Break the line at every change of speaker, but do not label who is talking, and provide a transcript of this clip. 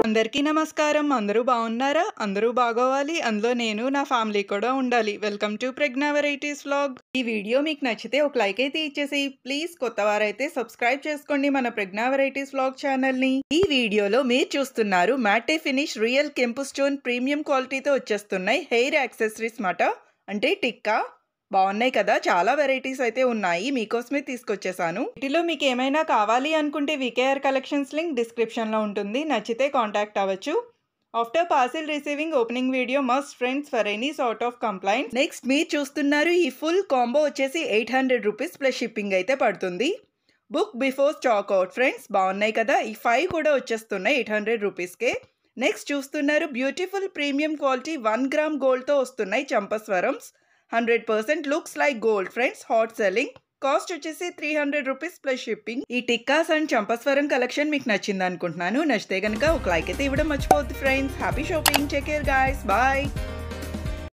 అందరికీ నమస్కారం అందరూ బాగున్నారా అందరూ బాగోవాలి అందులో నేను నా ఫ్యామిలీ కూడా ఉండాలి welcome to Pragna varieties vlog ఈ వీడియో మీకు నచ్చితే ఒక లైక్ అయితే ఇచ్చేసి ప్లీజ్ కొత్త వారైతే సబ్స్క్రైబ్ చేసుకోండి మన ప్రజ్ఞా వెరైటీస్ వ్లాగ్ ఛానల్ ని ఈ వీడియోలో మీరు చూస్తున్నారు మ్యాటే ఫినిష్ రియల్ కెంపు స్టోన్ ప్రీమియం క్వాలిటీతో వచ్చేస్తున్నాయి హెయిర్ యాక్సెసరీస్ మాట అంటే టిక్కా బాగున్నాయి కదా చాలా వెరైటీస్ అయితే ఉన్నాయి మీకోసమే తీసుకొచ్చేసాను వీటిలో మీకు ఏమైనా కావాలి అనుకుంటే వికేఆర్ కలెక్షన్స్ లింక్ డిస్క్రిప్షన్లో ఉంటుంది నచ్చితే కాంటాక్ట్ అవ్వచ్చు after parcel receiving opening video must friends for any sort of complaint next మీరు చూస్తున్నారు ఈ ఫుల్ కాంబో వచ్చేసి eight hundred rupees plus shipping అయితే పడుతుంది book before stock out friends బాగున్నాయి కదా ఈ ఫైవ్ కూడా వచ్చేస్తున్నాయి ఎయిట్ హండ్రెడ్ రూపీస్కే నెక్స్ట్ చూస్తున్నారు beautiful premium quality one gram గోల్డ్తో వస్తున్నాయి చంపస్వరమ్స్ hundred percent looks like gold friends hot selling cost వచ్చేసి three hundred rupees plus shipping ఈ టిక్కాస్ అండ్ చంపస్వరం కలెక్షన్ మీకు నచ్చింది అనుకుంటున్నాను నచ్చితే కనుక ఒక లైక్ అయితే ఇవ్వడం మర్చిపోద్ది friends happy shopping take care guys bye